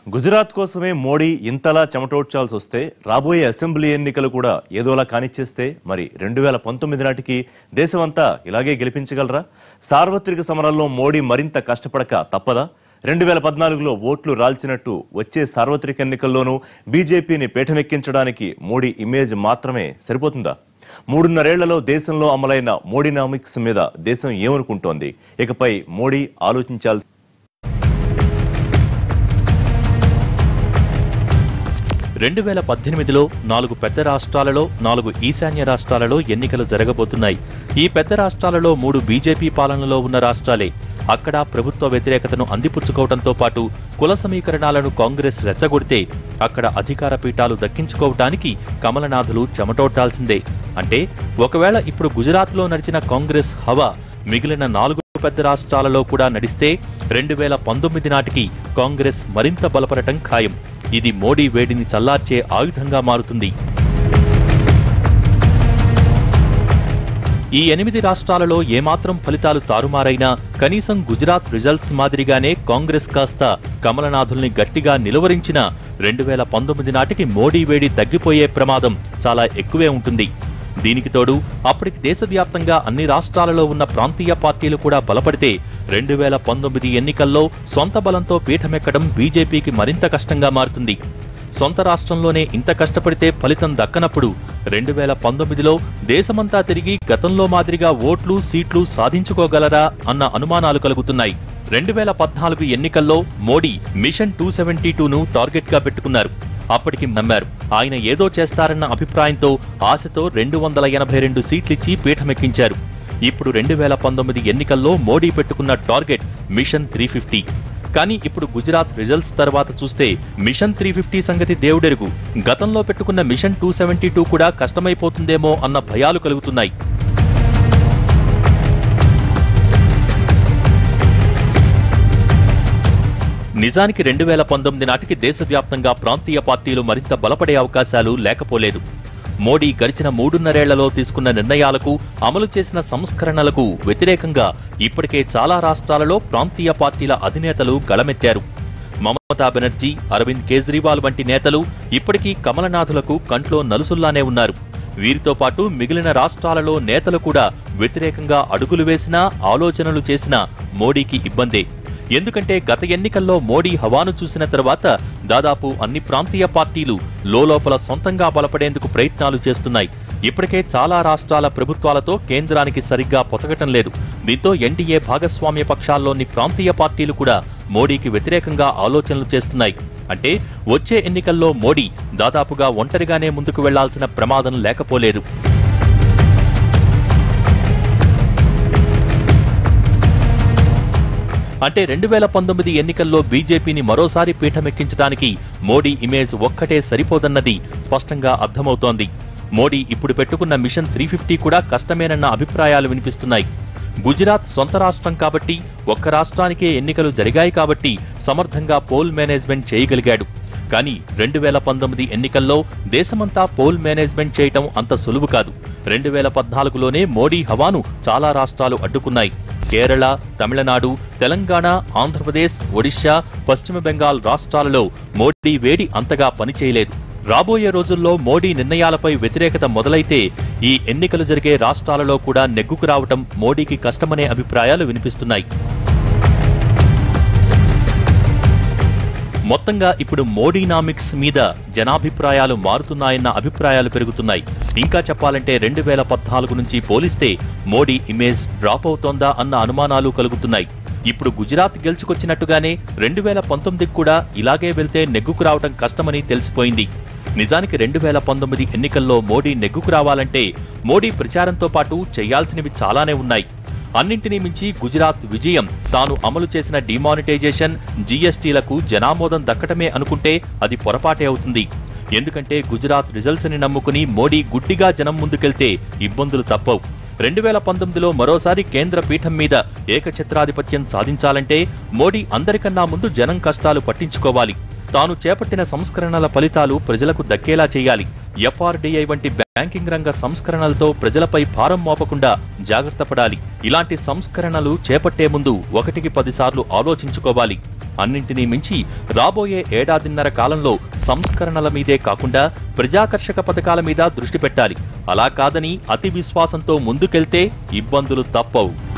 గుజరాత్ కోసమే మోడీ ఇంతలా చెమటోడ్చాల్సి వస్తే రాబోయే అసెంబ్లీ ఎన్నికలు కూడా ఏదోలా కానిచ్చేస్తే మరి రెండు వేల పంతొమ్మిది నాటికి దేశమంతా ఇలాగే గెలిపించగలరా సార్వత్రిక సమరాల్లో మోడీ మరింత కష్టపడక తప్పదా రెండు వేల పద్నాలుగులో ఓట్లు రాల్చినట్టు వచ్చే సార్వత్రిక ఎన్నికల్లోనూ బీజేపీని పీఠమెక్కించడానికి మోడీ ఇమేజ్ మాత్రమే సరిపోతుందా మూడున్నరేళ్లలో దేశంలో అమలైన మోడీనామిక్స్ మీద దేశం ఏమనుకుంటోంది ఇకపై మోడీ ఆలోచించాల్సి రెండు వేల పద్దెనిమిదిలో నాలుగు పెద్ద రాష్ట్రాలలో నాలుగు ఈశాన్య రాష్ట్రాలలో ఎన్నికలు జరగబోతున్నాయి ఈ పెద్ద రాష్ట్రాలలో మూడు బీజేపీ పాలనలో ఉన్న రాష్ట్రాలే అక్కడ ప్రభుత్వ వ్యతిరేకతను అందిపుచ్చుకోవడంతో పాటు కుల సమీకరణాలను కాంగ్రెస్ రెచ్చగొడితే అక్కడ అధికార పీఠాలు దక్కించుకోవటానికి కమలనాథులు చెమటోడ్డాల్సిందే అంటే ఒకవేళ ఇప్పుడు గుజరాత్లో నడిచిన కాంగ్రెస్ హవా మిగిలిన నాలుగు పెద్ద రాష్ట్రాలలో కూడా నడిస్తే రెండు వేల పంతొమ్మిది నాటికి కాంగ్రెస్ మరింత బలపడటం ఖాయం ఇది మోడీ వేడిని చల్లార్చే ఆయుధంగా మారుతుంది ఈ ఎనిమిది రాష్ట్రాలలో ఏమాత్రం ఫలితాలు తారుమారైనా కనీసం గుజరాత్ రిజల్ట్స్ మాదిరిగానే కాంగ్రెస్ కాస్త కమలనాథుల్ని గట్టిగా నిలువరించిన రెండు వేల పంతొమ్మిది నాటికి మోడీ వేడి తగ్గిపోయే ప్రమాదం చాలా ఎక్కువే ఉంటుంది దీనికి తోడు అప్పటికి దేశవ్యాప్తంగా అన్ని రాష్ట్రాలలో ఉన్న ప్రాంతీయ పార్టీలు కూడా బలపడితే రెండు వేల పంతొమ్మిది ఎన్నికల్లో సొంత బలంతో పీఠమెక్కడం బీజేపీకి మరింత కష్టంగా మారుతుంది సొంత రాష్ట్రంలోనే ఇంత కష్టపడితే ఫలితం దక్కనప్పుడు రెండు వేల పంతొమ్మిదిలో దేశమంతా తిరిగి గతంలో మాదిరిగా ఓట్లు సీట్లు సాధించుకోగలరా అన్న అనుమానాలు కలుగుతున్నాయి రెండు వేల పద్నాలుగు ఎన్నికల్లో మోడీ మిషన్ టూ సెవెంటీ టూను టార్గెట్గా పెట్టుకున్నారు అప్పటికి నమ్మారు ఆయన ఏదో చేస్తారన్న అభిప్రాయంతో ఆశతో రెండు వందల ఎనభై రెండు సీట్లిచ్చి పీఠమెక్కించారు ఇప్పుడు రెండు వేల పంతొమ్మిది ఎన్నికల్లో మోడీ పెట్టుకున్న టార్గెట్ మిషన్ త్రీ ఫిఫ్టీ కానీ ఇప్పుడు గుజరాత్ రిజల్ట్స్ తర్వాత చూస్తే మిషన్ త్రీ ఫిఫ్టీ సంగతి దేవుడెరుగు గతంలో పెట్టుకున్న మిషన్ టూ సెవెంటీ టూ కూడా కష్టమైపోతుందేమో అన్న భయాలు కలుగుతున్నాయి నిజానికి రెండు వేల పంతొమ్మిది నాటికి దేశవ్యాప్తంగా ప్రాంతీయ పార్టీలు మరింత బలపడే అవకాశాలు లేకపోలేదు మోడీ గడిచిన మూడున్నరేళ్లలో తీసుకున్న నిర్ణయాలకు అమలు చేసిన సంస్కరణలకు వ్యతిరేకంగా ఇప్పటికే చాలా రాష్ట్రాలలో ప్రాంతీయ పార్టీల అధినేతలు గళమెత్తారు మమతా బెనర్జీ అరవింద్ కేజ్రీవాల్ వంటి నేతలు ఇప్పటికీ కమలనాథులకు కంట్లో నలుసుల్లానే ఉన్నారు వీరితో పాటు మిగిలిన రాష్ట్రాలలో నేతలు కూడా వ్యతిరేకంగా అడుగులు వేసినా ఆలోచనలు చేసినా మోడీకి ఇబ్బందే ఎందుకంటే గత ఎన్నికల్లో మోడీ హవాను చూసిన తర్వాత దాదాపు అన్ని ప్రాంతీయ పార్టీలు లోలోపల సొంతంగా బలపడేందుకు ప్రయత్నాలు చేస్తున్నాయి ఇప్పటికే చాలా రాష్ట్రాల ప్రభుత్వాలతో కేంద్రానికి సరిగ్గా పొతగటం లేదు దీంతో ఎన్డీఏ భాగస్వామ్య పక్షాల్లోని ప్రాంతీయ పార్టీలు కూడా మోడీకి వ్యతిరేకంగా ఆలోచనలు చేస్తున్నాయి అంటే వచ్చే ఎన్నికల్లో మోడీ దాదాపుగా ఒంటరిగానే ముందుకు వెళ్లాల్సిన ప్రమాదం లేకపోలేదు అంటే రెండు వేల పంతొమ్మిది ఎన్నికల్లో బీజేపీని మరోసారి పీఠమెక్కించడానికి మోడీ ఇమేజ్ ఒక్కటే సరిపోదన్నది స్పష్టంగా అర్థమవుతోంది మోడీ ఇప్పుడు పెట్టుకున్న మిషన్ త్రీ ఫిఫ్టీ కూడా కష్టమేనన్న అభిప్రాయాలు వినిపిస్తున్నాయి గుజరాత్ సొంత రాష్ట్రం కాబట్టి ఒక్క రాష్ట్రానికే ఎన్నికలు జరిగాయి కాబట్టి సమర్థంగా పోల్ మేనేజ్మెంట్ చేయగలిగాడు కానీ రెండు వేల పంతొమ్మిది ఎన్నికల్లో దేశమంతా పోల్ మేనేజ్మెంట్ చేయటం అంత సులువు కాదు రెండు వేల పద్నాలుగులోనే మోడీ హవాను చాలా రాష్ట్రాలు అడ్డుకున్నాయి కేరళ తమిళనాడు తెలంగాణ ఆంధ్రప్రదేశ్ ఒడిశా పశ్చిమ బెంగాల్ రాష్ట్రాలలో మోడీ వేడి అంతగా పనిచేయలేదు రాబోయే రోజుల్లో మోడీ నిర్ణయాలపై వ్యతిరేకత మొదలైతే ఈ ఎన్నికలు జరిగే రాష్ట్రాలలో కూడా నెగ్గుకు రావటం మోడీకి కష్టమనే అభిప్రాయాలు వినిపిస్తున్నాయి మొత్తంగా ఇప్పుడు మోడీనామిక్స్ మీద జనాభిప్రాయాలు మారుతున్నాయన్న అభిప్రాయాలు పెరుగుతున్నాయి ఇంకా చెప్పాలంటే రెండు వేల పద్నాలుగు నుంచి పోలిస్తే మోడీ ఇమేజ్ డ్రాప్ అవుతోందా అన్న అనుమానాలు కలుగుతున్నాయి ఇప్పుడు గుజరాత్ గెలుచుకొచ్చినట్టుగానే రెండు వేల పంతొమ్మిదికి కూడా ఇలాగే వెళ్తే నెగ్గుకు రావటం కష్టమని తెలిసిపోయింది నిజానికి రెండు వేల పంతొమ్మిది ఎన్నికల్లో మోడీ నెగ్గుకు రావాలంటే మోడీ ప్రచారంతో పాటు చేయాల్సినవి చాలానే ఉన్నాయి అన్నింటినీ మించి గుజరాత్ విజయం తాను అమలు చేసిన డిమానిటైజేషన్ జీఎస్టీలకు జనామోదం దక్కటమే అనుకుంటే అది పొరపాటే అవుతుంది ఎందుకంటే గుజరాత్ రిజల్ట్స్ ని నమ్ముకుని మోడీ గుడ్డిగా జనం ముందుకెళ్తే ఇబ్బందులు తప్పవు రెండు వేల పంతొమ్మిదిలో మరోసారి కేంద్ర పీఠం మీద ఏకఛత్రాధిపత్యం సాధించాలంటే మోడీ అందరికన్నా ముందు జనం కష్టాలు పట్టించుకోవాలి తాను చేపట్టిన సంస్కరణల ఫలితాలు ప్రజలకు దక్కేలా చేయాలి ఎఫ్ఆర్డీఐ వంటి బ్యాంకింగ్ రంగ సంస్కరణలతో ప్రజలపై భారం మోపకుండా జాగ్రత్త పడాలి ఇలాంటి సంస్కరణలు చేపట్టే ముందు ఒకటికి పదిసార్లు ఆలోచించుకోవాలి అన్నింటినీ మించి రాబోయే ఏడాదిన్నర కాలంలో సంస్కరణల మీదే కాకుండా ప్రజాకర్షక పథకాల మీద దృష్టి పెట్టాలి అలా కాదని అతి విశ్వాసంతో ముందుకెళ్తే ఇబ్బందులు తప్పవు